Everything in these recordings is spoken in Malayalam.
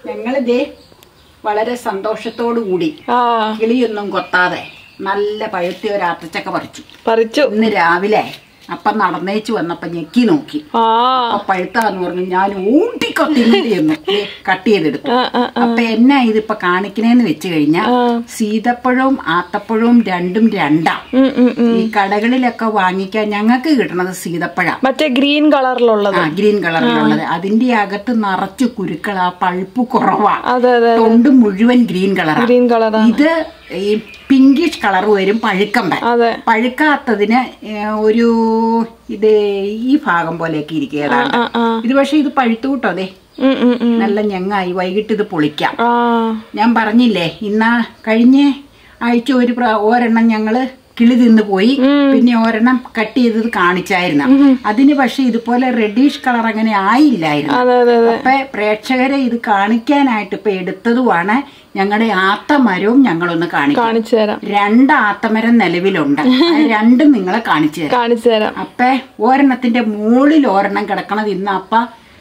ഞങ്ങളിതേ വളരെ സന്തോഷത്തോടു കൂടി ആ കിളിയൊന്നും കൊത്താതെ നല്ല പഴുത്തിയ ഒരു ആത്തച്ചക്ക പറിച്ചു പറിച്ചു ഇന്ന് രാവിലെ അപ്പം നടന്നേച്ചു വന്നപ്പോ ഞെക്കി നോക്കി ആ അപ്പൊ പഴുത്താന്ന് പറഞ്ഞു ഞാൻ ഊട്ടിക്കൊത്തിന്ന് കട്ട് ചെയ്തെടുത്തു ആ, ആ, അപ്പൊ എന്നാ ഇതിപ്പൊ കാണിക്കണേന്ന് വെച്ച് കഴിഞ്ഞാ സീതപ്പഴവും ആത്തപ്പഴവും രണ്ടും രണ്ടാ ഉം, ഉം, ഉം. ഈ കടകളിലൊക്കെ വാങ്ങിക്കാൻ ഞങ്ങൾക്ക് കിട്ടണത് സീതപ്പഴ മറ്റേ ഗ്രീൻ കളറിലുള്ളത് ആ ഗ്രീൻ കളറിലുള്ളത് അതിന്റെ അകത്ത് നിറച്ച് കുരുക്കൾ ആ പഴുപ്പ് കുറവാ അതെ അതെ തൊണ്ട് മുഴുവൻ ഗ്രീൻ കളറാ ഗ്രീൻ കളറാ ഇത് ഈ പിങ്കിഷ് കളർ വരും പഴുക്കമ്പൻ അതെ പഴുക്കാത്തതിന് ഏ, ഒരു ഇത് ഈ ഭാഗം പോലെയൊക്കെ ഇരിക്കുക ഏതാണ്ട് ആ ആ ഇത് പക്ഷെ ഇത് പഴുത്തു കൂട്ടോ അതെ ഉം, ഉം, ഉം. നല്ല ഞങ്ങായി വൈകിട്ട് ഇത് പൊളിക്കാം ആ ഞാൻ പറഞ്ഞില്ലേ ഇന്നാ കഴിഞ്ഞ ആഴ്ച ഒരു പ്രാ- ഒരെണ്ണം ഞങ്ങള് കിളി തിന്ന് പോയി പിന്നെ ഒരെണ്ണം കട്ട് ചെയ്തത് കാണിച്ചായിരുന്നു അതിന് പക്ഷെ ഇതുപോലെ റെഡിഷ് കളർ അങ്ങനെ ആയില്ലായിരുന്നു അതെ അതെ അതെ അപ്പൊ പ്രേക്ഷകരെ ഇത് കാണിക്കാനായിട്ട് ഇപ്പൊ എടുത്തതുമാണ് ഞങ്ങളുടെ ആത്തമരവും ഞങ്ങളൊന്ന് കാണിക്കാം കാണിച്ചു തരാം രണ്ട് ആത്തമരം നിലവിലുണ്ട് അത് രണ്ടും നിങ്ങളെ കാണിച്ചു തരാം കാണിച്ചു തരാം അപ്പ ഒരെണ്ണത്തിന്റെ മുകളിൽ ഒരെണ്ണം കിടക്കണത് ഇന്ന് അപ്പ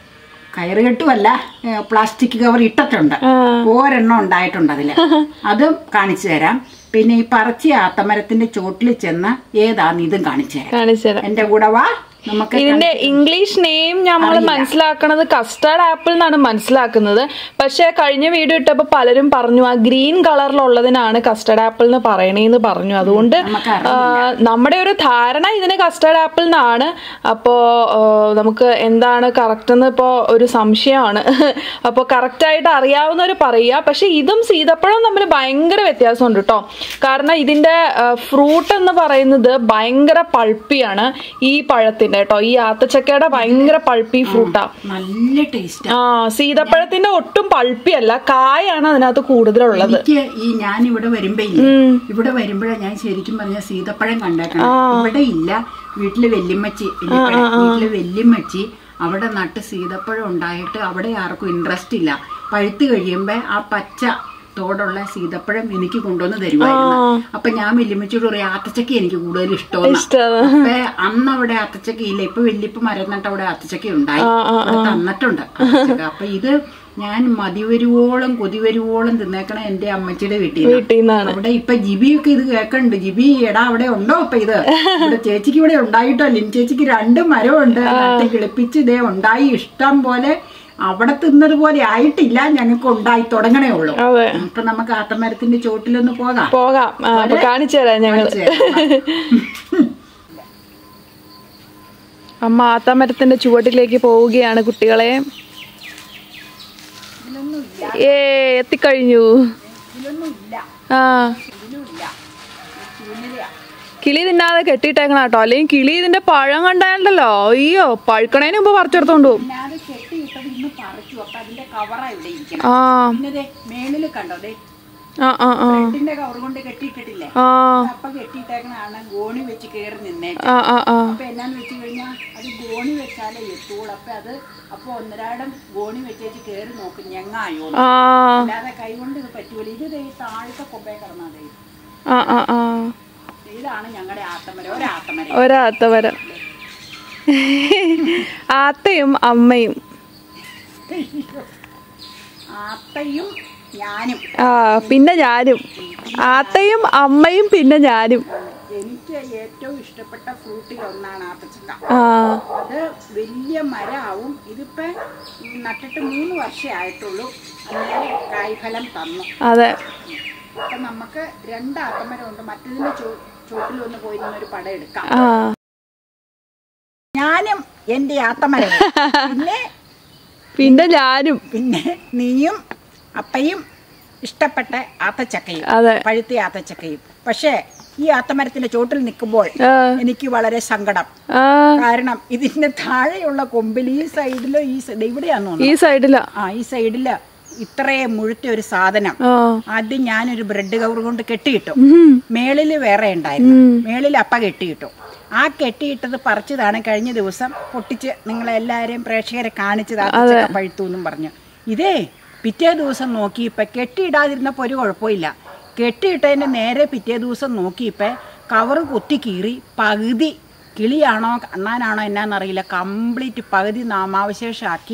കയറ് കെട്ടുമല്ല ഏ, പ്ലാസ്റ്റിക് കവർ ഇട്ടിട്ടുണ്ട് ആ ഒരെണ്ണം ഉണ്ടായിട്ടുണ്ട് അതില് അതും കാണിച്ചു തരാം പിന്നെ ഈ പറച്ചിയ ആത്തമരത്തിന്റെ ചോട്ടിൽ ചെന്ന് ഏതാന്ന് ഇതും കാണിച്ചു തരാം കാണിച്ചു തരാം എന്റെ കൂടെ വാ നമുക്ക് ഇതിന്റെ ഇംഗ്ലീഷ് നെയിം നമ്മൾ മനസ്സിലാക്കണത് കസ്റ്റാർഡ് ആപ്പിൾ എന്നാണ് മനസ്സിലാക്കുന്നത് പക്ഷെ കഴിഞ്ഞ വീഡിയോ ഇട്ടപ്പോ പലരും പറഞ്ഞു ആ ഗ്രീൻ കളറിലുള്ളതിനാണ് കസ്റ്റാർഡ് ആപ്പിൾ എന്ന് പറയണേന്ന് പറഞ്ഞു അതുകൊണ്ട് നമുക്കറിയില്ല. ആ, നമ്മുടെ ഒരു ധാരണ ഇതിന് കസ്റ്റാർഡ് ആപ്പിൾ എന്നാണ് അപ്പോ ആ, നമുക്ക് എന്താണ് കറക്റ്റ് എന്ന് ഇപ്പോ ഒരു സംശയമാണ് അപ്പൊ കറക്റ്റ് ആയിട്ട് അറിയാവുന്നവർ പറയുക പക്ഷെ ഇതും സീതപ്പഴവും തമ്മിൽ ഭയങ്കര വ്യത്യാസമുണ്ട് കേട്ടോ കാരണം ഇതിന്റെ ഫ്രൂട്ട് എന്ന് പറയുന്നത് ഭയങ്കര പൾപ്പിയാണ് ഈ പഴത്തിന്റെ കേട്ടോ ഈ ആത്തച്ചക്കയുടെ ഭയങ്കര പൾപ്പി ഫ്രൂട്ടാ നല്ല ടേസ്റ്റ് ആ സീതപ്പഴത്തിന്റെ ഒട്ടും പൾപ്പി അല്ല കായാണ് അതിനകത്ത് കൂടുതലുള്ളത് എനിക്ക് ഈ ഞാൻ ഇവിടെ വരുമ്പോ ഇല്ലേ, ഇവിടെ വരുമ്പോഴാ ഞാൻ ശരിക്കും പറഞ്ഞ സീതപ്പഴം കണ്ടേക്കണം ഇവിടെ ഇല്ല വീട്ടില് വെല്ലിമ്മച്ചി വല്യപ്പഴം. വീട്ടില് വെല്ലിമ്മച്ചി അവിടെ നട്ട് സീതപ്പഴം ഉണ്ടായിട്ട് അവിടെ ആർക്കും ഇൻട്രസ്റ്റ് ഇല്ല പഴുത്ത് കഴിയുമ്പോ ആ പച്ച തോടുള്ള സീതപ്പഴം എനിക്ക് കൊണ്ടുവന്ന് തരുമായിരുന്നു അപ്പൊ ഞാൻ വെല്ലിമ്മച്ചിയോട് പറയും ആത്തച്ചക്ക എനിക്ക് കൂടുതൽ ഇഷ്ടമെന്ന് ഇഷ്ടമാണ് അപ്പൊ അന്ന് അവിടെ ആത്തച്ചക്ക ഇല്ല ഇപ്പൊ വല്യപ്പ മരം നട്ട് അവിടെ ആത്തച്ചക്ക ഉണ്ടായി അവിടെ തന്നിട്ടുണ്ട് ആത്തച്ചക്ക അപ്പൊ ഇത് ഞാൻ മതിവരുവോളം കൊതിവരുവോളം തിന്നേക്കണ എന്റെ അമ്മച്ചിയുടെ വീട്ടിൽ നിന്ന്. വീട്ടിൽ നിന്നാണ് അവിടെ ഇപ്പൊ ജിബിയൊക്കെ ഇത് കേൾക്കണ്ട് ജിബി എടാ അവിടെ ഉണ്ടോ ഇപ്പൊ ഇത് ഇവിടെ ചേച്ചിക്ക് ഇവിടെ ഉണ്ടായിട്ടോ ലിൻ ചേച്ചിക്ക് രണ്ട് മരമുണ്ട് നട്ട് കിളിപ്പിച്ച് ഇതേ ഉണ്ടായി ഇഷ്ടം പോലെ അവിടെ തിന്നത് പോലെ ആയിട്ടില്ല ഞങ്ങൾക്ക് ഉണ്ടായി തുടങ്ങണേ ഉള്ളൂ അതെ അപ്പൊ നമുക്ക് ആത്തമരത്തിന്റെ ചോട്ടിലൊന്ന് പോകാം പോകാം ആ, അപ്പൊ കാണിച്ചു തരാം ഞങ്ങള് അമ്മ ആത്താമരത്തിന്റെ ചുവട്ടിലേക്ക് പോവുകയാണ് കുട്ടികളെ ഏ എത്തിക്കഴിഞ്ഞു ഇതിലൊന്നും ഇല്ല ആ ഇതിലുമില്ല ചൂനലയാ കിളി തിന്നാതെ കെട്ടിയിട്ടേക്കണം കേട്ടോ അല്ലെങ്കിൽ കിളി ഇതിന്റെ പഴം കണ്ടാലുണ്ടല്ലോ അയ്യോ പഴുക്കണേന് മുമ്പ് പറിച്ചെടുത്തോണ്ട് പോകും ഞാൻ കെട്ടിയിട്ടത് ഇന്ന് പറിച്ചു അപ്പൊ അതിന്റെ കവറാ ഇവിടെ ഇരിക്കണം ആ പിന്നെ ദേ മേളില് കണ്ടോ ദേ ആ ആ ആ ബ്രെഡിന്റെ കവർ കൊണ്ട് കെട്ടിയിട്ടിട്ടില്ലേ ആ അപ്പൊ കെട്ടിയിട്ടേക്കണാണ് ഗോണി വെച്ച് കയറി നിന്നേ ആ ആ ആ അപ്പൊ എന്നാന്ന് വെച്ച് കഴിഞ്ഞാൽ അത് ഗോണി വെച്ചാലേ എത്തുള്ളൂ അപ്പൊ അത് അപ്പൊ ഒന്നരാടം ഗോണി വെച്ചേച്ച് കയറി നോക്കും ഞങ്ങായോ ആ അല്ലാതെ കൈ കൊണ്ട് ഇത് പറ്റൂല ഇത് ദേ ഈ താഴത്തെ കൊമ്പേ കിടന്നാ ദേ ആ ആ ആ ഇതാണ് ഞങ്ങളുടെ ആത്തമരം ഒരാത്തമരം ഒരാത്തവരം ആത്തയും അമ്മയും ആത്തയും ഞാനും ആ പിന്നെ ഞാനും ആത്തയും അമ്മയും പിന്നെ ഞാനും എനിക്ക് ഏറ്റവും ഇഷ്ടപ്പെട്ട ഫ്രൂട്ടിൽ ഒന്നാണ് ആത്തച്ചക്ക ആ അത് വലിയ മരമാവും ഇതിപ്പോ നട്ടിട്ട് മൂന്ന് വർഷമേ ആയിട്ടുള്ളൂ അന്നേരം കായ്ഫലം തന്നു അതെ അപ്പൊ നമുക്ക് രണ്ട് ആത്തമരമുണ്ട് മറ്റതിന്റെ ചോ- ചോട്ടിലൊന്ന് പോയി നിന്നൊരു പടം എടുക്കാം ആ ഞാനും എന്റെ ആത്തമരം പിന്നെ പിന്നെ ഞാനും പിന്നെ നീയും അപ്പയും ഇഷ്ടപ്പെട്ട ആത്തച്ചക്കയും അതെ പഴുത്ത ആത്തച്ചക്കയും പക്ഷേ ഈ ആത്തമരത്തിന്റെ ചോട്ടിൽ നിൽക്കുമ്പോൾ ആ എനിക്ക് വളരെ സങ്കടം ആ കാരണം ഇതിന്റെ താഴെയുള്ള കൊമ്പിൽ ഈ സൈഡിലോ ഈ സൈഡ് ഇവിടെയാന്ന് ഈ തോന്നുന്നു സൈഡിലാ ആ ഈ സൈഡില് ഇത്രയും മുഴുത്ത ഒരു സാധനം ആ ആദ്യം ഞാനൊരു ബ്രെഡ് കവർ കൊണ്ട് കെട്ടിയിട്ടു ഉം. മേളില് വേറെ ഉണ്ടായിരുന്നു മേളിൽ അപ്പ കെട്ടിയിട്ടു ആ കെട്ടിയിട്ടത് പറിച്ചതാണ് കഴിഞ്ഞ ദിവസം പൊട്ടിച്ച് നിങ്ങളെല്ലാവരെയും പ്രേക്ഷകരെ കാണിച്ചത് ആത്തച്ചക്ക പഴുത്തു എന്നും പറഞ്ഞു ഇതേ പിറ്റേ ദിവസം നോക്കിയപ്പോ കെട്ടിയിടാതിരുന്നപ്പോ ഒരു കുഴപ്പമില്ല കെട്ടിയിട്ടതിന്റെ നേരെ പിറ്റേ ദിവസം നോക്കിയപ്പോ കവറ് കുത്തി കീറി പകുതി കിളിയാണോ കണ്ണാനാണോ എന്നാന്നറിയില്ല കംപ്ലീറ്റ് പകുതി നാമാവശേഷമാക്കി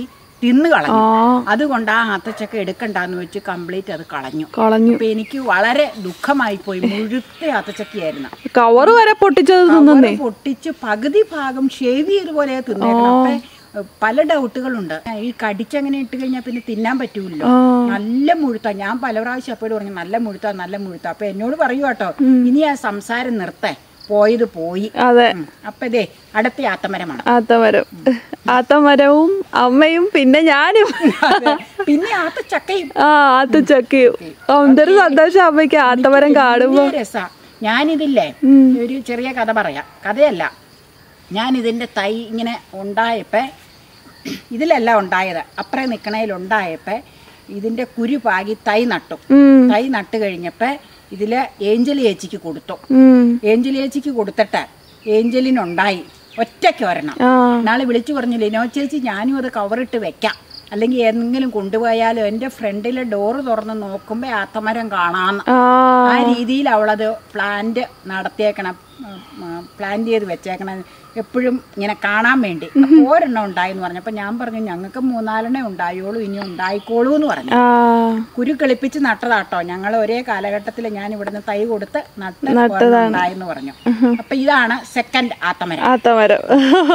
തിന്നു കളഞ്ഞു ആ അതുകൊണ്ട് ആ ആത്തച്ചക്ക എടുക്കണ്ടെന്ന് വെച്ച് കംപ്ലീറ്റ് അത് കളഞ്ഞു കളഞ്ഞു അപ്പൊ എനിക്ക് വളരെ ദുഃഖമായി പോയി മുഴുത്ത ആത്തച്ചക്കയായിരുന്നു കവറ് വരെ പൊട്ടിച്ചത് തിന്നു കവറ് പൊട്ടിച്ച് പകുതി ഭാഗം ഷേവ് ചെയ്തുപോലെ തിന്നേക്കണം അപ്പൊ ഏഹ്, പല ഡൗട്ടുകളുണ്ട് ഈ കടിച്ചങ്ങനെ ഇട്ട് കഴിഞ്ഞാൽ പിന്നെ തിന്നാൻ പറ്റൂല്ലോ ആ നല്ല മുഴുത്ത ഞാൻ പല പ്രാവശ്യം അപ്പോഴും പറഞ്ഞു നല്ല മുഴുത്ത നല്ല മുഴുത്ത അപ്പൊ എന്നോട് പറയൂ കേട്ടോ ഇനി ആ സംസാരം നിർത്തേ പോയത് പോയി അതെ ഉം. അപ്പൊ ഇതേ അടുത്ത ആത്തമരമാണ് ആത്തമരം ആത്തമരവും അമ്മയും പിന്നെ ഞാനും പിന്നെ ആത്തച്ചക്കയും ആ ആത്തച്ചക്കയും ആ, എന്തൊരു സന്തോഷം അമ്മയ്ക്ക് ആത്തമരം കാണുമ്പോ വലിയ രസാ ഞാനിതില്ലേ ഒരു ചെറിയ കഥ പറയാം കഥയല്ല ഞാൻ ഇതിന്റെ തൈ ഇങ്ങനെ ഉണ്ടായപ്പോ ഇതിലല്ല ഉണ്ടായത് അപ്പറേ നിക്കണയിൽ ഉണ്ടായപ്പോ ഇതിന്റെ കുരു പാകി തൈ നട്ടു ഉം തൈ നട്ട് കഴിഞ്ഞപ്പോ ഇതില് ഏഞ്ചൽ ചേച്ചിക്ക് കൊടുത്തു ഉം ഏഞ്ചൽ ചേച്ചിക്ക് കൊടുത്തിട്ട് ഏഞ്ചലിനുണ്ടായി ഒറ്റയ്ക്ക് ഒരെണ്ണം ആ നാളെ വിളിച്ചു പറഞ്ഞു ലിനോ ചേച്ചി ഞാനും അത് കവറിട്ട് വെക്കാം അല്ലെങ്കിൽ ഏതെങ്കിലും കൊണ്ടുപോയാലും എൻ്റെ ഫ്രണ്ടിലെ ഡോറ് തുറന്ന് നോക്കുമ്പോൾ ആത്തമരം കാണാന്ന് ആ ആ രീതിയിൽ അവളത് പ്ലാന്റ് നടത്തിയേക്കണം പ്ലാൻ ചെയ്ത് വെച്ചേക്കണം എപ്പോഴും ഇങ്ങനെ കാണാൻ വേണ്ടി അപ്പൊ ഒരെണ്ണം ഉണ്ടായെന്ന് പറഞ്ഞു അപ്പൊ ഞാൻ പറഞ്ഞു ഞങ്ങൾക്ക് മൂന്നാലെണ്ണേ ഉണ്ടായോളൂ ഇനി ഉണ്ടായിക്കോളൂ എന്ന് പറഞ്ഞു ആ കുരു കിളിപ്പിച്ച് നട്ടതാട്ടോ ഞങ്ങൾ ഒരേ കാലഘട്ടത്തിൽ ഞാൻ ഇവിടുന്ന് തൈ കൊടുത്ത് നട്ട് ഒരെണ്ണം ഉണ്ടായെന്ന് പറഞ്ഞു അപ്പൊ ഇതാണ് സെക്കൻഡ് ആത്തമരം ആത്തമരം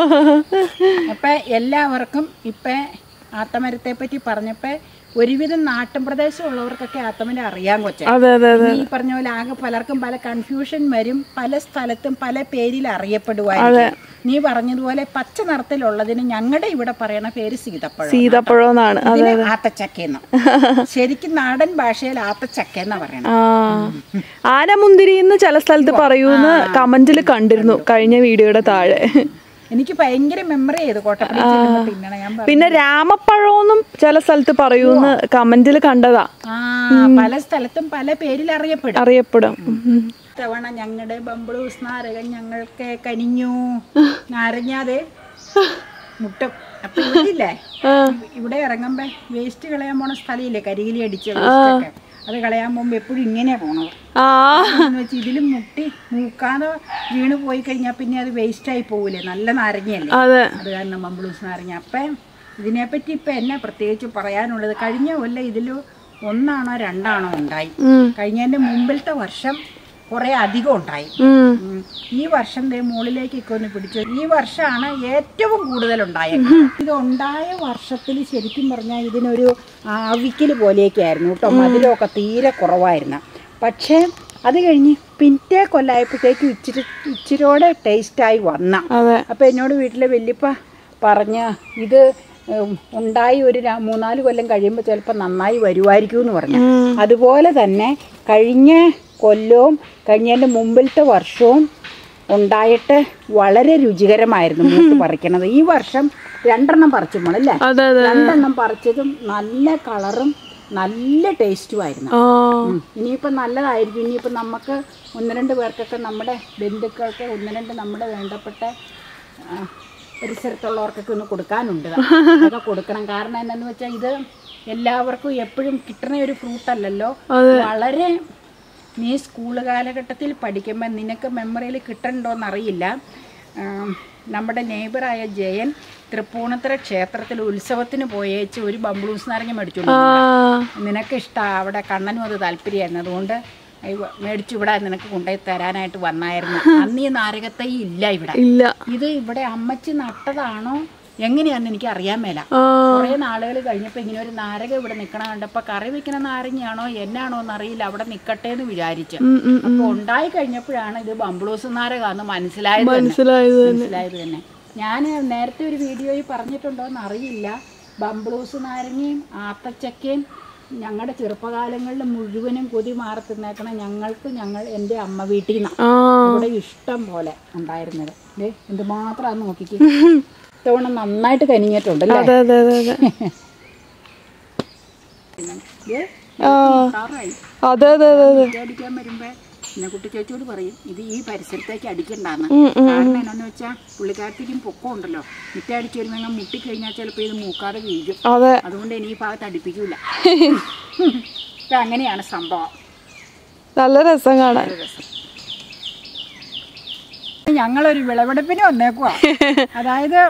അപ്പൊ എല്ലാവർക്കും ഇപ്പൊ ആത്തമരത്തെ പറ്റി പറഞ്ഞപ്പോ ഒരുവിധം നാട്ടിൻ പ്രദേശമുള്ളവർക്കൊക്കെ ആത്തമരം അറിയാൻ കൊച്ചെ അതെ അതെ അതെ ഈ പറഞ്ഞ പോലെ ആകെ പലർക്കും പല കൺഫ്യൂഷൻ വരും പല സ്ഥലത്തും പല പേരിൽ അറിയപ്പെടുവായിരിക്കും നീ പറഞ്ഞതുപോലെ പച്ച നിറത്തിലുള്ളതിന് ഞങ്ങളുടെ ഇവിടെ പറയണ പേര് സീതപ്പഴം സീതപ്പഴം എന്നാണ് ഇതിന് ആത്തച്ചക്കയെന്ന് ശരിക്കും നാടൻ ഭാഷയിൽ ആത്തച്ചക്കയെന്നാ പറയണത് ആ ആനമുന്തിരി എന്ന് ചില സ്ഥലത്ത് പറയൂന്ന് കമന്റിൽ കണ്ടിരുന്നു കഴിഞ്ഞ വീഡിയോയുടെ താഴെ എനിക്ക് ഭയങ്കര മെമ്മറി ചെയ്തു കോട്ടപ്പള്ളി ചെല്ലുമ്പോ തിന്നണം ഞാൻ പറഞ്ഞു പിന്നെ രാമപ്പഴമെന്നും ചില സ്ഥലത്ത് പറയൂന്ന് കമന്റിൽ കണ്ടതാ ആ പല സ്ഥലത്തും പല പേരിൽ അറിയപ്പെടും അറിയപ്പെടും ഉം. തവണ ഞങ്ങളുടെ ബംബിളൂസ് നാരകൻ ഞങ്ങൾക്ക് കനിഞ്ഞു നാരങ്ങാതെ മുട്ടും അപ്പൊ ഇവിടില്ലേ ഇവിടെ ഇറങ്ങുമ്പോ വേസ്റ്റ് കളയാൻ പോണ സ്ഥലമില്ലേ കരികിലി അടിച്ച waste ഒക്കെ അത് കളയാൻ പോകുമ്പോ എപ്പോഴും ഇങ്ങനെയാ പോണത് ആ എന്ന് വെച്ച് ഇതിലും മുട്ടി മൂക്കാതെ വീണ് പോയി കഴിഞ്ഞാൽ പിന്നെ അത് വേസ്റ്റ് ആയി പോകൂലേ നല്ല നാരങ്ങയല്ലേ അതെ അത് കാരണം മംബിളൂസ് നാരങ്ങ അപ്പം ഇതിനെപ്പറ്റി ഇപ്പം എന്നെ പ്രത്യേകിച്ച് പറയാനുള്ളത് കഴിഞ്ഞ കൊല്ലം ഇതിൽ ഒന്നാണോ രണ്ടാണോ ഉണ്ടായി ഉം. കഴിഞ്ഞതിൻ്റെ മുമ്പിലത്തെ വർഷം കുറേ അധികം ഉണ്ടായി ഉം. ഉം. ഈ വർഷം ദേ മുകളിലേക്കൊക്കെ ഒന്ന് പിടിച്ചു ഈ വർഷമാണ് ഏറ്റവും കൂടുതൽ ഉണ്ടായത് ഇത് ഉണ്ടായ വർഷത്തിൽ ശരിക്കും പറഞ്ഞാൽ ഇതിനൊരു ആവിക്കൽ പോലെയൊക്കെ ആയിരുന്നു കേട്ടോ മധുരമൊക്കെ തീരെ കുറവായിരുന്നു പക്ഷേ അത് കഴിഞ്ഞ് പിറ്റേ കൊല്ലായപ്പോഴത്തേക്കും ഇച്ചിരി ഇച്ചിരിയോടെ ടേസ്റ്റായി വന്ന അതെ അപ്പോൾ എന്നോട് വീട്ടിലെ വല്യപ്പ പറഞ്ഞ ഇത് ഉം, ഉണ്ടായി ഒരു ര- മൂന്നാല് കൊല്ലം കഴിയുമ്പോൾ ചിലപ്പോൾ നന്നായി വരുമായിരിക്കും എന്ന് പറഞ്ഞു ഉം. അതുപോലെ തന്നെ കഴിഞ്ഞ കൊല്ലവും കഴിഞ്ഞതിൻ്റെ മുമ്പിലത്തെ വർഷവും ഉണ്ടായിട്ട് വളരെ രുചികരമായിരുന്നു മൂത്ത് പറിക്കണത് ഈ വർഷം രണ്ടെണ്ണം പറിച്ചു മോളല്ലേ അതെ അതെ രണ്ടെണ്ണം പറിച്ചതും നല്ല കളറും നല്ല ടേസ്റ്റുമായിരുന്നു ആ ഉം. ഇനിയിപ്പോൾ നല്ലതായിരിക്കും ഇനിയിപ്പോൾ നമുക്ക് ഒന്ന് രണ്ട് പേർക്കൊക്കെ നമ്മുടെ ബന്ധുക്കൾക്ക് ഒന്ന് രണ്ട് നമ്മുടെ വേണ്ടപ്പെട്ട ആ, പരിസരത്തുള്ളവർക്കൊക്കെ ഒന്ന് കൊടുക്കാനുണ്ട് അതൊക്കെ കൊടുക്കണം കാരണം എന്താണെന്ന് വെച്ചാൽ ഇത് എല്ലാവർക്കും എപ്പോഴും കിട്ടുന്ന ഒരു ഫ്രൂട്ട് അല്ലല്ലോ വളരെ നീ സ്കൂൾ കാലഘട്ടത്തിൽ പഠിക്കുമ്പോൾ നിനക്ക് മെമ്മറിയിൽ കിട്ടണ്ടോന്നറിയില്ല ആം, നമ്മുടെ നെയ്ബറായ ജയൻ തൃപ്പൂണിത്തുറ ക്ഷേത്രത്തിൽ ഉത്സവത്തിന് പോയേച്ച് ഒരു ബംബിളൂസ് നാരങ്ങ മേടിച്ചോണ്ട് ആ വന്നു. നിനക്ക് ഇഷ്ടമാണ് അവിടെ കണ്ണനും അത് താല്പര്യമായിരുന്നു അതുകൊണ്ട് ഇവ- മേടിച്ചു ഇവിടെ നിനക്ക് കൊണ്ടുപോയി തരാനായിട്ട് വന്നായിരുന്നു അന്ന് ഈ നാരകത്തൈ ഇല്ല ഇവിടെ ഇല്ല ഇത് ഇവിടെ അമ്മച്ചി നട്ടതാണോ എങ്ങനെയാണെന്ന് എനിക്ക് അറിയാൻ മേല ആ കുറേ നാളുകൾ കഴിഞ്ഞപ്പോൾ ഇങ്ങനെ ഒരു നാരക ഇവിടെ നിൽക്കണ കണ്ടപ്പോൾ കറി വെക്കണ നാരങ്ങയാണോ എന്നാണോ എന്നറിയില്ല അവിടെ നിൽക്കട്ടെ എന്ന് വിചാരിച്ചു ഉം, ഉം. അപ്പോൾ ഉണ്ടായി കഴിഞ്ഞപ്പോഴാണ് ഇത് ബംബിളൂസ് നാരകാന്ന് മനസ്സിലായത് തന്നെ. മനസ്സിലായത് മനസ്സിലായത് തന്നെ ഞാൻ നേരത്തെ ഒരു വീഡിയോയിൽ പറഞ്ഞിട്ടുണ്ടോ എന്ന് അറിയില്ല ബംബിളൂസ് നാരങ്ങയും ആത്തച്ചക്കയും ഞങ്ങളുടെ ചെറുപ്പകാലങ്ങളിൽ മുഴുവനും കൊതി മാറി തിന്നേക്കണ ഞങ്ങൾക്ക് ഞങ്ങൾ എൻ്റെ അമ്മ വീട്ടിൽ നിന്നാണ് ആ ഇവിടെ ഇഷ്ടം പോലെ ഉണ്ടായിരുന്നത് ദേ എന്തുമാത്രം നോക്കിക്ക് ഇത്തവണ നന്നായിട്ട് കനിഞ്ഞിട്ടുണ്ടല്ലേ അതെ അതെ അതെ അതെ ദേ, ആ ഉഷാറായി. അതെ അതെ അതെ അതെ ഇത് അടിക്കാൻ വരുമ്പോ പിന്നെ കുട്ടി ചേച്ചിയോട് പറയും ഇത് ഈ പരിസരത്തേക്ക് അടിക്കണ്ടാന്ന് ഉം, ഉം. കാരണം എന്നാന്ന് വെച്ചാൽ പുള്ളിക്കാരത്തേക്കും പൊക്കം ഉണ്ടല്ലോ മുറ്റ അടിച്ചു വരുമ്പോൾ മുട്ടിക്കഴിഞ്ഞാൽ ചിലപ്പോൾ ഇത് മൂക്കാതെ വീഴും അതെ അതുകൊണ്ട് ഇനി ഈ ഭാഗത്ത് അടുപ്പിക്കൂല ഇത് അങ്ങനെയാണ് സംഭവം നല്ല രസം കാണാൻ ഞങ്ങളൊരു വിളവെടുപ്പിന് വന്നേക്കുവാ അതായത്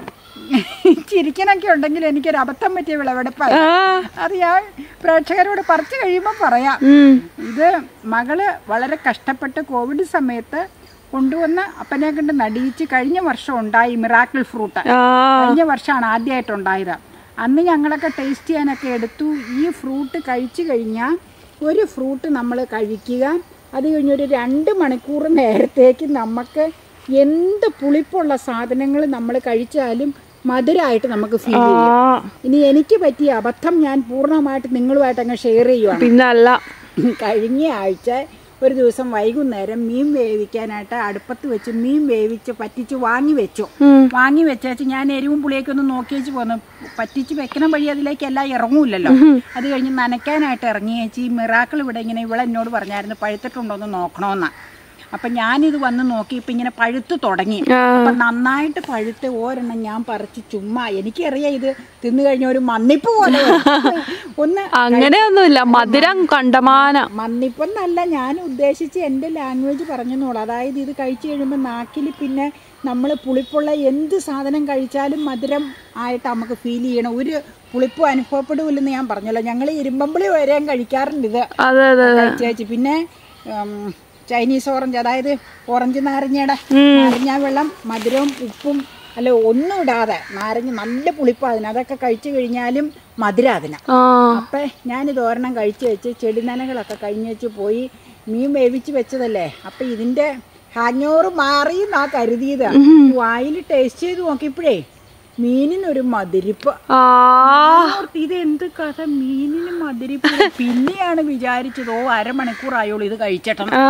ചിരിക്കനൊക്കെ ഉണ്ടെങ്കിൽ എനിക്കൊരു അബദ്ധം പറ്റിയ വിളവെടുപ്പാണ് ആ അത് ഞാൻ പ്രേക്ഷകരോട് പറിച്ചു കഴിയുമ്പോൾ പറയാം ഉം. ഇത് മകള് വളരെ കഷ്ടപ്പെട്ട് കോവിഡ് സമയത്ത് കൊണ്ടുവന്ന് അപ്പനെ കൊണ്ട് നടിയിച്ച് കഴിഞ്ഞ വർഷം ഉണ്ടായി മിറാക്കിൾ ഫ്രൂട്ട് ആ കഴിഞ്ഞ വർഷമാണ് ആദ്യമായിട്ടുണ്ടായത് അന്ന് ഞങ്ങളൊക്കെ ടേസ്റ്റ് ചെയ്യാനൊക്കെ എടുത്തു ഈ ഫ്രൂട്ട് കഴിച്ചു കഴിഞ്ഞാൽ ഒരു ഫ്രൂട്ട് നമ്മൾ കഴിക്കുക അത് കഴിഞ്ഞൊരു രണ്ട് മണിക്കൂർ നേരത്തേക്ക് നമുക്ക് എന്ത് പുളിപ്പുള്ള സാധനങ്ങൾ നമ്മൾ കഴിച്ചാലും മധുരമായിട്ട് നമുക്ക് ഫീൽ ആ ചെയ്യും ഇനി എനിക്ക് പറ്റിയ അബദ്ധം ഞാൻ പൂർണ്ണമായിട്ട് നിങ്ങളുമായിട്ട് അങ്ങ് ഷെയർ ചെയ്യുവാണ് പിന്നല്ല കഴിഞ്ഞ ആഴ്ച ഒരു ദിവസം വൈകുന്നേരം മീൻ വേവിക്കാനായിട്ട് അടുപ്പത്ത് വെച്ച് മീൻ വേവിച്ച് പറ്റിച്ച് വാങ്ങി വെച്ചു ഉം. വാങ്ങി വെച്ചേച്ച് ഞാൻ എരിവും പുളിയൊക്കെ ഒന്ന് നോക്കി വെച്ച് പോന്നു പറ്റിച്ച് വെക്കണ വഴി അതിലേക്ക് എല്ലാം ഇറങ്ങൂലല്ലോ അത് കഴിഞ്ഞ് നനയ്ക്കാനായിട്ട് ഇറങ്ങി ചേച്ചി ഈ മിറാക്കൾ ഇവിടെ ഇങ്ങനെ ഇവളെ എന്നോട് പറഞ്ഞായിരുന്നു പഴുത്തിട്ടുണ്ടോ എന്ന് നോക്കണമെന്നാ അപ്പം ഞാനിത് വന്ന് നോക്കി ഇപ്പം ഇങ്ങനെ പഴുത്ത് തുടങ്ങി ആ അപ്പം നന്നായിട്ട് പഴുത്ത് ഒരെണ്ണം ഞാൻ പറിച്ച് ചുമ്മാ എനിക്കറിയാം ഇത് തിന്നു കഴിഞ്ഞ ഒരു മന്നിപ്പ് പോലെ വരും. ഒന്ന് അങ്ങനെയൊന്നുമില്ല മധുരം കണ്ടമാന മന്നിപ്പെന്നല്ല ഞാൻ ഉദ്ദേശിച്ച് എൻ്റെ ലാംഗ്വേജ് പറഞ്ഞെന്നുള്ളൂ അതായത് ഇത് കഴിച്ചു കഴിയുമ്പോൾ നാക്കിൽ പിന്നെ നമ്മൾ പുളിപ്പുള്ള എന്ത് സാധനം കഴിച്ചാലും മധുരം ആയിട്ട് നമുക്ക് ഫീൽ ചെയ്യണം ഒരു പുളിപ്പും അനുഭവപ്പെടില്ലെന്ന് ഞാൻ പറഞ്ഞല്ലോ ഞങ്ങൾ ഇരുമ്പമ്പിളി വരെ കഴിക്കാറുണ്ട് ഇത് അതെ അതെ കഴിച്ചേച്ച് പിന്നെ ഉം, ചൈനീസ് ഓറഞ്ച് അതായത് ഓറഞ്ച് നാരങ്ങയുടെ നാരങ്ങ വെള്ളം മധുരവും ഉപ്പും അല്ല ഒന്നും ഇടാതെ നാരങ്ങ നല്ല പുളിപ്പാ അതിന് അതൊക്കെ കഴിച്ചു കഴിഞ്ഞാലും മധുരം അതിന് ആ അപ്പം ഞാനിത് ഒരെണ്ണം കഴിച്ച് വെച്ച് ചെടി നനകളൊക്കെ കഴിഞ്ഞ് വെച്ച് പോയി മീൻ വേവിച്ച് വെച്ചതല്ലേ അപ്പം ഇതിൻ്റെ ഹാങ്ങോറ് മാറി എന്നാ കരുതിയത് വായിൽ ടേസ്റ്റ് ചെയ്ത് നോക്കിയപ്പോഴേ മീനിനൊരു മധുരിപ്പ് ആ ഓർത്ത് ഇത് എന്ത് കഥ മീനിന് മധുരിപ്പ് പിന്നെയാണ് വിചാരിച്ചത് ഓ അരമണിക്കൂറായോളൂ ഇത് കഴിച്ചട്ടം ആ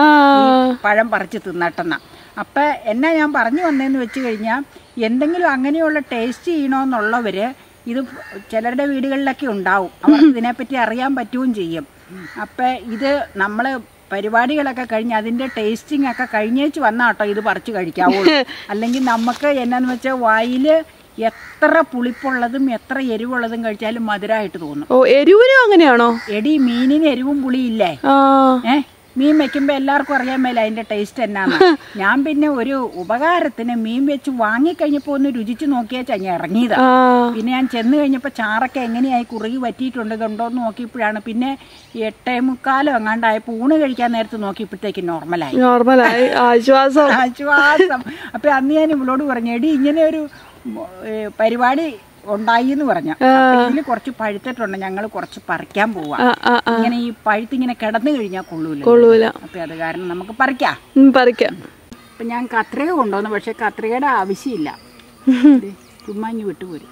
പഴം പറിച്ച് തിന്നട്ടെന്ന അപ്പം എന്നാ ഞാൻ പറഞ്ഞു വന്നതെന്ന് വെച്ച് കഴിഞ്ഞാൽ എന്തെങ്കിലും അങ്ങനെയുള്ള ടേസ്റ്റ് ചെയ്യണമെന്നുള്ളവർ ഇത് ചിലരുടെ വീടുകളിലൊക്കെ ഉണ്ടാവും അവർക്ക് ഇതിനെപ്പറ്റി അറിയാൻ പറ്റുകയും ചെയ്യും അപ്പം ഇത് നമ്മൾ പരിപാടികളൊക്കെ കഴിഞ്ഞ് അതിൻ്റെ ടേസ്റ്റിംഗ് ഒക്കെ കഴിഞ്ഞേച്ച് വന്നാട്ടോ ഇത് പറിച്ച് കഴിക്കാവുള്ളൂ അല്ലെങ്കിൽ നമുക്ക് എന്നാന്ന് വെച്ചാൽ വായിൽ എത്ര പുളിപ്പുള്ളതും എത്ര എരിവുള്ളതും കഴിച്ചാലും മധുരമായിട്ട് തോന്നും ഓ എരിവിനും അങ്ങനെയാണോ എടി മീനിന് എരിവും പുളിയില്ലേ ആ ഏ മീൻ വെക്കുമ്പോ എല്ലാവർക്കും അറിയാൻ മേല അതിന്റെ ടേസ്റ്റ് എന്നാന്ന് ഞാൻ പിന്നെ ഒരു ഉപകാരത്തിന് മീൻ വെച്ച് വാങ്ങിക്കഴിഞ്ഞപ്പോ ഒന്ന് രുചിച്ച് നോക്കിയാച്ചാ ഞാൻ ഇറങ്ങിയതാ ആ പിന്നെ ഞാൻ ചെന്ന് കഴിഞ്ഞപ്പോൾ ചാറൊക്കെ എങ്ങനെയായി കുറുകി വറ്റിയിട്ടുണ്ട് ഇതുണ്ടോന്ന് നോക്കിയപ്പോഴാണ് പിന്നെ എട്ടേ മുക്കാലോ എങ്ങാണ്ടായപ്പോൾ ഊണ് കഴിക്കാൻ നേരത്ത് നോക്കിയപ്പോഴത്തേക്ക് നോർമലായി നോർമലായി ആശ്വാസം ആശ്വാസം അപ്പൊ അന്ന് ഞാൻ ഇവളോട് പറഞ്ഞു എടി ഇങ്ങനെ ഒരു ഏ, പരിപാടി ഉണ്ടായി എന്ന് പറഞ്ഞു ഇതിൽ കുറച്ച് പഴുത്തിട്ടുണ്ട് ഞങ്ങൾ കുറച്ച് പറിക്കാൻ പോവാ ആ ആ ആ ഇങ്ങനെ ഈ പഴുത്ത് ഇങ്ങനെ കിടന്നു കഴിഞ്ഞാൽ കൊള്ളൂല കൊള്ളൂല അപ്പൊ അത് കാരണം നമുക്ക് പറിക്കാം ഉം, പറിക്കാം അപ്പൊ ഞാൻ കത്രിക കൊണ്ടുവന്നു പക്ഷെ കത്രികയുടെ ആവശ്യമില്ല ദേ, ചുമ്മാ ഇങ്ങ് വിട്ടുപോരും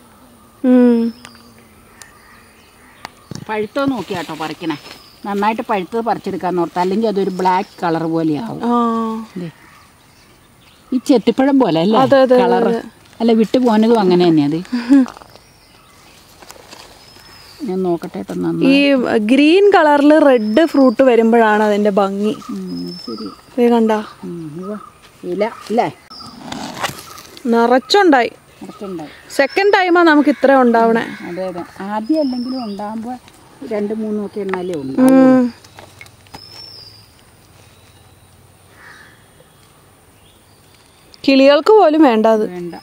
ഉം. പഴുത്തോ നോക്കിയാട്ടോ പറിക്കണേ നന്നായിട്ട് പഴുത്തത് പറിച്ചെടുക്കാന്ന് ഓർത്ത് അല്ലെങ്കിൽ അതൊരു ബ്ലാക്ക് കളർ പോലെയാവും ആ ദേ. ഈ ചെത്തിപ്പഴം പോലെ അല്ലേ അതെ, അതെ, കളർ അല്ല വിട്ടു പോനതും അങ്ങനെ തന്നെയാ അത് ഞാൻ നോക്കട്ടെ കേട്ടോ നന്നായി ഈ ഗ്രീൻ കളറിൽ റെഡ് ഫ്രൂട്ട് വരുമ്പോഴാണ് അതിന്റെ ഭംഗി ഉം, ശരി ഇത് കണ്ട ഉം, ഇവ ഇല അല്ലേ നിറച്ചുണ്ടായി കുറച്ചുണ്ടായി സെക്കൻഡ് ടൈമാ നമുക്ക് ഇത്ര ഉണ്ടാവണേ അതെ അതെ ആദ്യം അല്ലെങ്കിലും ഉണ്ടാകുമ്പോൾ രണ്ട് മൂന്നും ഒക്കെ എണ്ണാലേ ഉണ്ട് ഉം. കിളികൾക്ക് പോലും വേണ്ട അത് വേണ്ട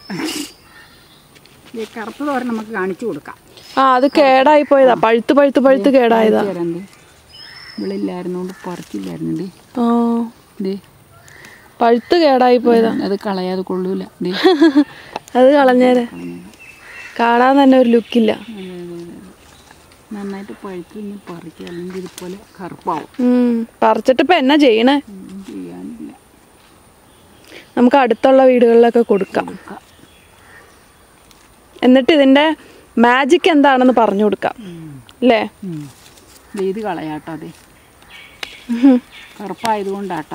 ഈ കറുത്ത തോരൻ നമുക്ക് കാണിച്ചു കൊടുക്കാം ആ അത് കേടായി പോയതാ പഴുത്ത് പഴുത്ത് പഴുത്ത് കേടായതാ തരണ്ട് ഇവളില്ലായിരുന്നോണ്ട് പറിച്ചില്ലായിരുന്നു ആ ദേ പഴുത്ത് കേടായി പോയതാ അത് കളയാതെ കൊള്ളൂല ദേ അത് കളഞ്ഞേരെ കാണാൻ തന്നെ ഒരു ലുക്കില്ല നന്നായിട്ട് പഴുത്ത് ഇനി പറിക്കുക അല്ലെങ്കിൽ ഇതുപോലെ കറുപ്പാവും ഉം. പറിച്ചിട്ട് ഇപ്പൊ എന്നാ ചെയ്യണേ ഒന്നും ചെയ്യാനില്ല നമുക്ക് അടുത്തുള്ള വീടുകളിലൊക്കെ കൊടുക്കാം എന്നിട്ട് ഇതിന്റെ മാജിക് എന്താണെന്ന് പറഞ്ഞു കൊടുക്കാം അല്ലേ ഉം. ദേ ഇത് കളയാട്ടോ അതെ കറുപ്പായതുകൊണ്ടാട്ടോ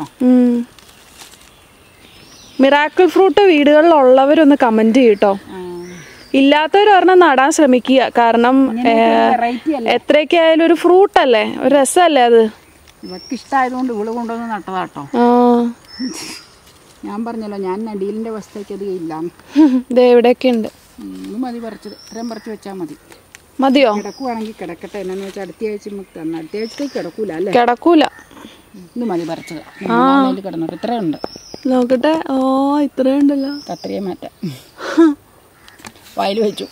മിറാക്കിൾ ഫ്രൂട്ട് വീടുകളിലുള്ളവരൊന്ന് കമന്റ് ചെയ്യട്ടോ ആ, ഇല്ലാത്തവർ ഒരെണ്ണം നടാൻ ശ്രമിക്കുക കാരണം വെറൈറ്റി അല്ല എത്രയൊക്കെ ആയാലും ഒരു ഫ്രൂട്ട് അല്ലേ ഒരു രസമല്ലേ അത് ഇവക്ക് ഇഷ്ടമായതുകൊണ്ട് ഇവള് കൊണ്ടുവന്ന് നട്ടതാട്ടോ ആ ഞാൻ പറഞ്ഞല്ലോ ഞാൻ നടിയിലിൻ്റെ അവസ്ഥയ്ക്ക് അത് ഇല്ല ദേ ഇവിടെയൊക്കെ ഉണ്ട് ഇത് മതി പറിച്ചത് ഇത്രയും പറിച്ച് വെച്ചാൽ മതി മതിയോ കിടക്കുവാണെങ്കിൽ കിടക്കട്ടെ എന്നാന്ന് വെച്ചാൽ അടുത്ത ആഴ്ച നമുക്ക് തന്നെ അടുത്ത ആഴ്ചത്തേക്ക് കിടക്കൂല അല്ലേ കിടക്കൂല ഇത് മതി പറിച്ചത് അതിൽ കിടന്നു ഇത്രയുണ്ട് നോക്കട്ടെ ഓ ഇത്രയുണ്ടല്ലോ കത്രിയെ മാറ്റാം വായിൽ വെച്ചു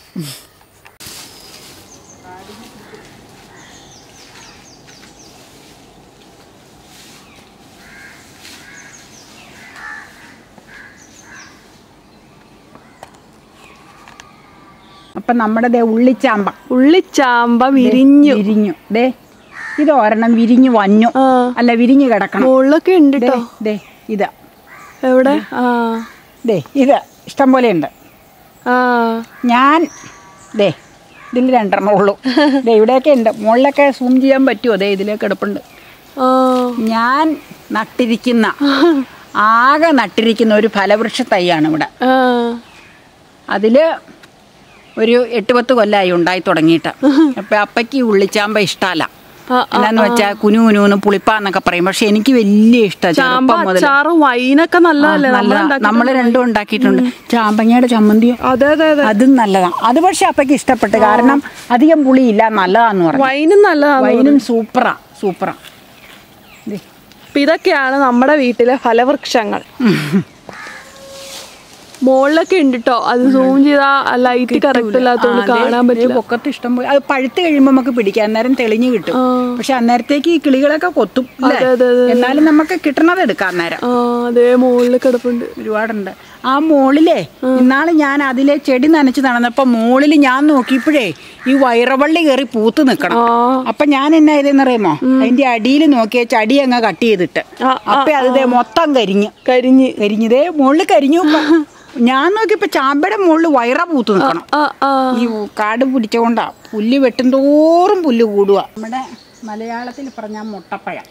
അപ്പൊ നമ്മുടെ ദേ ഉള്ളിച്ചാമ്പ ഉള്ളിച്ചാമ്പ വിരിഞ്ഞു വിരിഞ്ഞു ദേ ഇത് ഒരെണ്ണം വിരിഞ്ഞു വന്നു ആ അല്ല വിരിഞ്ഞു കിടക്കണം മുകളിലൊക്കെ ഉണ്ട് ദേ കേട്ടോ ദേ ഇതാ എവിടെ ആ ദേ ഇത് ഇഷ്ടം പോലെ ഉണ്ട് ആ ഞാൻ ദേ ഇതിൽ രണ്ടെണ്ണം ഉള്ളൂ ദേ ഇവിടെയൊക്കെ ഉണ്ട് മുകളിലൊക്കെ സൂം ചെയ്യാൻ പറ്റുമോ ദേ ഇതിലേക്ക് കിടപ്പുണ്ട് ആ ഞാൻ നട്ടിരിക്കുന്ന ആകെ നട്ടിരിക്കുന്ന ഒരു ഫലവൃക്ഷ തൈയാണ് ഇവിടെ ആ അതിൽ ഒരു എട്ട് പത്ത് കൊല്ലമായി ഉണ്ടായി തുടങ്ങിയിട്ട് അപ്പം അപ്പയ്ക്ക് ഈ ഉള്ളിച്ചാമ്പ ഇഷ്ടമല്ല ആ, എന്നാന്ന് വെച്ചാൽ കുനു കുനുന്ന് പുളിപ്പാന്നൊക്കെ പറയും പക്ഷെ എനിക്ക് വലിയ ഇഷ്ടമാണ് ചാമ്പ ചെറുപ്പം മുതൽ അച്ചാറും വൈനൊക്കെ നല്ലതല്ലേ നമ്മൾ നമ്മൾ രണ്ടും ഉണ്ടാക്കിയിട്ടുണ്ട് ചാമ്പങ്ങയുടെ ചമ്മന്തിയോ അതെ അതെ അതെ അതും നല്ലതാണ് അത് പക്ഷെ അപ്പയ്ക്ക് ഇഷ്ടപ്പെട്ടു കാരണം അധികം പുളിയില്ല നല്ലതാന്ന് പറഞ്ഞു വൈനും നല്ലതാണ് വൈനും സൂപ്പറാ സൂപ്പറാ ദേ. അപ്പൊ ഇതൊക്കെയാണ് നമ്മുടെ വീട്ടിലെ ഫലവൃക്ഷങ്ങൾ മുകളിലൊക്കെ ഉണ്ട് കേട്ടോ അത് സൂം ചെയ്താ ലൈറ്റ് കറക്റ്റ് ഇല്ലാത്തതുകൊണ്ട് ആ, ദേ, കാണാൻ ദേ പറ്റില്ല പൊക്കത്ത് ഇഷ്ടം പോലെ അത് പഴുത്ത് കഴിയുമ്പോൾ നമുക്ക് പിടിക്കാം അന്നേരം തെളിഞ്ഞു കിട്ടും പക്ഷെ അന്നേരത്തേക്ക് ഈ കിളികളൊക്കെ കൊത്തും അല്ലേ? അതെ, അതെ, അതെ. എന്നാലും നമുക്ക് കിട്ടണത് എടുക്കാം അന്നേരം ആ അതേ മുകളിൽ കിടപ്പുണ്ട് ഒരുപാടുണ്ട് ആ മോളിലെ ഇന്നാള് ഞാൻ അതിലെ ചെടി നനച്ച് നടന്നപ്പോ മോളില് ഞാൻ നോക്കിയപ്പോഴേ ഈ വൈറവള്ളി കയറി പൂത്ത് നിക്കണം ആ അപ്പൊ ഞാൻ എന്നാ ഇതെന്നറിയുമോ അതിന്റെ അടിയിൽ നോക്കിയ ചടി അങ്ങ് കട്ട് ചെയ്തിട്ട് ആ, അപ്പൊ അത് ദേ മൊത്തം കരിഞ്ഞു കരിഞ്ഞ് കരിഞ്ഞതേ മുകളിൽ കരിഞ്ഞു ഇപ്പൊ. ഞാൻ നോക്കിയപ്പോ ചാമ്പയുടെ മുകളിൽ വയറ പൂത്ത് നിക്കണം ആ ആ ഈ കാട് പിടിച്ചുകൊണ്ടാ പുല്ല് വെട്ടുന്തോറും പുല്ല് കൂടുക നമ്മുടെ മലയാളത്തിൽ പറഞ്ഞ മുട്ടപ്പഴം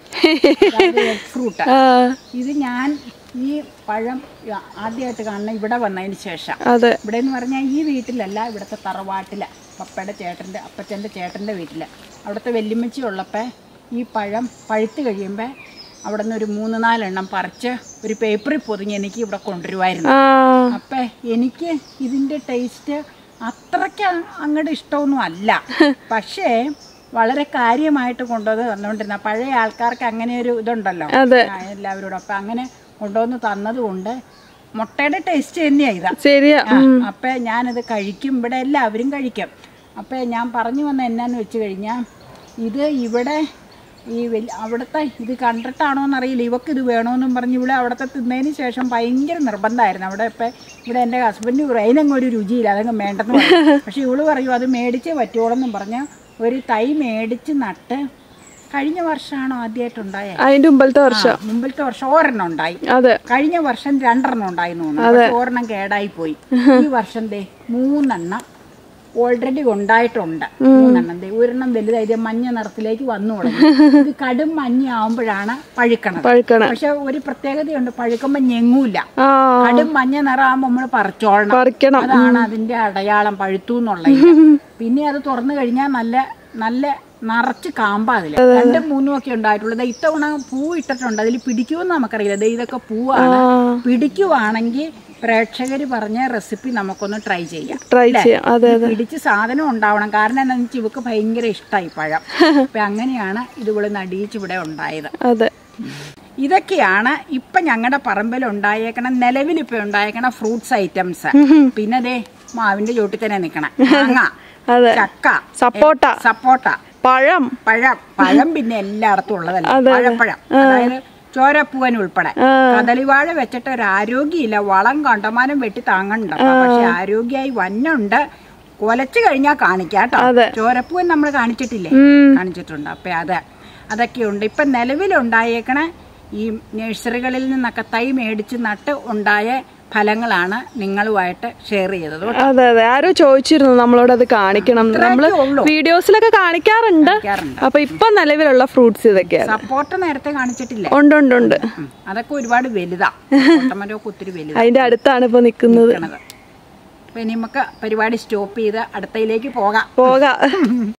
ഫ്രൂട്ട് ആ ഇത് ഞാൻ ഈ പഴം ആദ്യമായിട്ട് കാണുന്ന ഇവിടെ വന്നതിന് ശേഷം അതെ ഇവിടെ എന്ന് പറഞ്ഞാൽ ഈ വീട്ടിലല്ല ഇവിടുത്തെ തറവാട്ടില പപ്പയുടെ ചേട്ടൻ്റെ അപ്പച്ചൻ്റെ ചേട്ടൻ്റെ വീട്ടിൽ അവിടുത്തെ വെല്ലുമ്മച്ചി ഉള്ളപ്പോൾ ഈ പഴം പഴുത്ത് കഴിയുമ്പോൾ അവിടെ നിന്ന് ഒരു മൂന്ന് നാലെണ്ണം പറിച്ച് ഒരു പേപ്പറിൽ പൊതിഞ്ഞ് എനിക്ക് ഇവിടെ കൊണ്ടുവരുമായിരുന്നു ആ അപ്പം എനിക്ക് ഇതിൻ്റെ ടേസ്റ്റ് അത്രയ്ക്ക് അങ്ങോട്ട് ഇഷ്ടമൊന്നും അല്ല പക്ഷേ വളരെ കാര്യമായിട്ട് കൊണ്ടുവന്ന് തന്നുകൊണ്ടിരുന്ന പഴയ ആൾക്കാർക്ക് അങ്ങനെ ഒരു ഇതുണ്ടല്ലോ അതെ. ആ, എല്ലാവരോടും അപ്പം അങ്ങനെ കൊണ്ടുവന്ന് തന്നതുകൊണ്ട് മുട്ടയുടെ ടേസ്റ്റ് തന്നെയാണ് ഇതാ ശരിയാ ആ, അപ്പൊ ഞാനത് കഴിക്കും ഇവിടെ എല്ലാവരും കഴിക്കും അപ്പൊ ഞാൻ പറഞ്ഞു വന്ന എന്നാന്ന് വെച്ച് കഴിഞ്ഞാൽ ഇത് ഇവിടെ ഈ വലിയ അവിടുത്തെ ഇത് കണ്ടിട്ടാണോ എന്നറിയില്ല ഇവക്ക് ഇത് വേണമെന്നും പറഞ്ഞ് ഇവിടെ അവിടുത്തെ തിന്നതിന് ശേഷം ഭയങ്കര നിർബന്ധമായിരുന്നു അവിടെ ഇപ്പം ഇവിടെ എൻ്റെ ഹസ്ബൻഡ് പറയും അതിനങ്ങ് ഒരു രുചിയില്ല അതങ്ങ് വേണ്ടെന്ന് പറയും പക്ഷെ ഇവള് പറയും അത് മേടിച്ചേ പറ്റുള്ളൂ പറഞ്ഞ് ഒരു തൈ മേടിച്ച് നട്ട് കഴിഞ്ഞ വർഷമാണോ ആദ്യമായിട്ടുണ്ടായേ അതിന്റെ മുമ്പലത്തെ വർഷം മുമ്പിലത്തെ വർഷം ഒരെണ്ണം ഉണ്ടായി അതെ കഴിഞ്ഞ വർഷം രണ്ടെണ്ണം ഉണ്ടായി തോന്നുന്നു പക്ഷെ ഒരെണ്ണം കേടായി പോയി ഈ വർഷം ദേ മൂന്നെണ്ണം ഓൾറെഡി ഉണ്ടായിട്ടുണ്ട് മൂന്നെണ്ണം ദേ ഒരെണ്ണം വലുതായി ദേ മഞ്ഞ നിറത്തിലേക്ക് വന്നു തുടങ്ങി ഇത് കടും മഞ്ഞയാവുമ്പോഴാണ് പഴുക്കണത് പഴുക്കണം പക്ഷെ ഒരു പ്രത്യേകതയുണ്ട് പഴുക്കുമ്പോ ഞെങ്ങൂല ആ കടും മഞ്ഞ നിറമാകുമ്പോ നമ്മൾ പറിച്ചോളണം പറിക്കണം അതാണ് അതിന്റെ അടയാളം പഴുത്തു എന്നുള്ളത് പിന്നെ അത് തുറന്നു കഴിഞ്ഞാൽ നല്ല നല്ല നിറച്ച് കാമ്പാ അതില് രണ്ടും മൂന്നും ഒക്കെ ഉണ്ടായിട്ടുള്ളത് ദേ ഇത്തവണ പൂ ഇട്ടിട്ടുണ്ട് അതിൽ പിടിക്കുമെന്ന് നമുക്കറിയില്ല ദേ ഇതൊക്കെ പൂവാണ് പിടിക്കുവാണെങ്കിൽ പ്രേക്ഷകര് പറഞ്ഞ റെസിപ്പി നമുക്കൊന്ന് ട്രൈ ചെയ്യാം ട്രൈ ചെയ്യാം അതെ അതെ പിടിച്ച് സാധനം ഉണ്ടാവണം കാരണം എന്താണെന്ന് വെച്ചാൽ ഇവക്ക് ഭയങ്കര ഇഷ്ടമായി പഴം അപ്പൊ അങ്ങനെയാണ് ഇത് ഇവിടെ നടിയിച്ച് ഇവിടെ ഉണ്ടായത് അതെ ഇതൊക്കെയാണ് ഇപ്പൊ ഞങ്ങളുടെ പറമ്പിൽ ഉണ്ടായേക്കണ നിലവിൽ ഇപ്പൊ ഉണ്ടായേക്കണ ഫ്രൂട്ട്സ് ഐറ്റംസ് പിന്നെ ദേ മാവിന്റെ ചോട്ടിൽ തന്നെ നിക്കണ മാങ്ങ അതെ ചക്ക സപ്പോട്ട സപ്പോട്ട പഴം പഴം പഴം പിന്നെ എല്ലായിടത്തും ഉള്ളതല്ല പഴപ്പഴം അതായത് ചോരപ്പൂവൻ ഉൾപ്പെടെ കദളിവാഴ വെച്ചിട്ട് ഒരു ആരോഗ്യമില്ല വളം കണ്ടമാനം വെട്ടി താങ്ങണ്ട പക്ഷെ ആരോഗ്യമായി വന്നുണ്ട് കൊലച്ചു കഴിഞ്ഞാൽ കാണിക്കാം കേട്ടോ അതെ. ചോരപ്പൂവൻ നമ്മൾ കാണിച്ചിട്ടില്ലേ ഉം. കാണിച്ചിട്ടുണ്ട് അപ്പൊ അത് അതൊക്കെയുണ്ട് ഇപ്പൊ നിലവിലുണ്ടായേക്കണ ഈ നഴ്സറികളിൽ നിന്നൊക്കെ തൈ മേടിച്ച് നട്ട് ഉണ്ടായ ഫലങ്ങളാണ് നിങ്ങളുമായിട്ട് ഷെയർ ചെയ്തത് അതെ അതെ ആരോ ചോദിച്ചിരുന്നു നമ്മളോട് അത് കാണിക്കണം എന്ന്. നമ്മള് ഉള്ളൂ. വീഡിയോസിലൊക്കെ കാണിക്കാറുണ്ട് കാണിക്കാറുണ്ട്. അപ്പൊ ഇപ്പൊ നിലവിലുള്ള ഫ്രൂട്ട്സ് ഇതൊക്കെയാണ് സപ്പോർട്ട് നേരത്തെ കാണിച്ചിട്ടില്ലേ ഉണ്ട് ഉണ്ട് ഉണ്ട് ഉം. അതൊക്കെ ഒരുപാട് വലുതാ ഓട്ടമരമൊക്കെ ഒത്തിരി വലുതാ അതിന്റെ അടുത്താണ് ഇപ്പൊ നിക്കുന്നത് നിൽക്കണത് അപ്പൊ ഇനി നമുക്ക് പരിപാടി സ്റ്റോപ്പ് ചെയ്ത് അടുത്തയിലേക്ക് പോകാം പോകാം